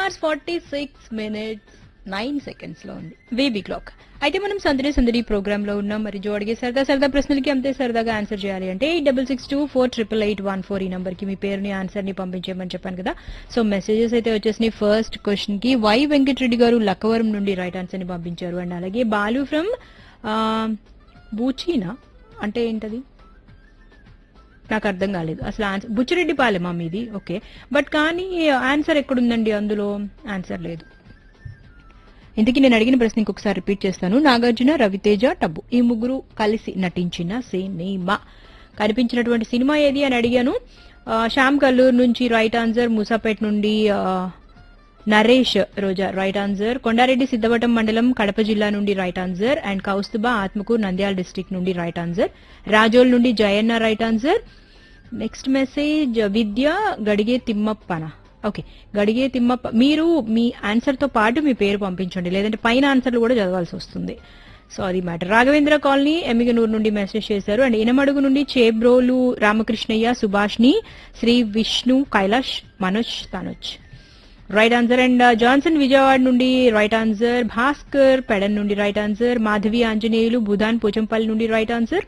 hours forty six minutes nine seconds లో ఉంది baby clock అయితే మనం సందడి సందడి ప్రోగ్రామ్ లో ఉన్నాం మరి జో అడిగే సరదా సరదా ప్రశ్నలకి అంతే సరదాగా ఆన్సర్ చేయాలి అంటే eight double six two four triple eight one four ఈ నంబర్ కి మీ పేరుని ఆన్సర్ ని పంపించేయమని చెప్పాను కదా సో మెసేజెస్ అయితే వచ్చేసినాయి ఫస్ట్ క్వశ్చన్ కి వై వెంకటరెడ్డి గారు లక్కవరం నుండి రైట్ ఆన్సర్ ని పంపించారు అండ్ అలాగే బాలు ఫ్రమ్ బూచీనా అంటే ఏంటది నాకు అర్థం కాలేదు అసలు ఆన్సర్ బుచ్చిరెడ్డి పాలెమా మీది ఓకే బట్ కానీ ఆన్సర్ ఎక్కడుందండి అందులో ఆన్సర్ లేదు ఇంతకీ నేను అడిగిన ప్రశ్న ఇంకొకసారి రిపీట్ చేస్తాను నాగార్జున రవితేజ టబ్బు ఈ ముగ్గురు కలిసి నటించిన సినిమా కనిపించినటువంటి సినిమా ఏది అని అడిగాను ఆ, శ్యామ్ కల్లూరు నుంచి రైట్ ఆన్సర్ మూసాపేట్ నుండి ఆ, నరేష్ రోజా రైట్ ఆన్సర్ కొండారెడ్డి సిద్ధవటం మండలం కడప జిల్లా నుండి right answer and Kaustubha Atmakur Nandyal district నుండి రైట్ ఆన్సర్ రాజోల్ నుండి Jayanna right answer next message Vidya Gadige Thimmappana okay Gadige Thimmappa మీరు మీ ఆన్సర్ తో పాటు మీ పేరు పంపించండి లేదంటే పైన ఆన్సర్లు కూడా చదవాల్సి వస్తుంది సో అది మ్యాటర్ రాఘవేంద్ర కాలనీ ఎమ్మిగనూరు నుండి మెసేజ్ చేశారు అండ్ ఇనమడుగు నుండి Chebrolu Ramakrishnaiah Subhashini Shri Vishnu Kailash Manoj Tanuj right answer and Johnson Vijayawada నుండి రైట్ ఆన్సర్ భాస్కర్ పెడన్ నుండి రైట్ ఆన్సర్ మాధవి ఆంజనేయులు బుధాన్ పోచంపల్లి నుండి రైట్ ఆన్సర్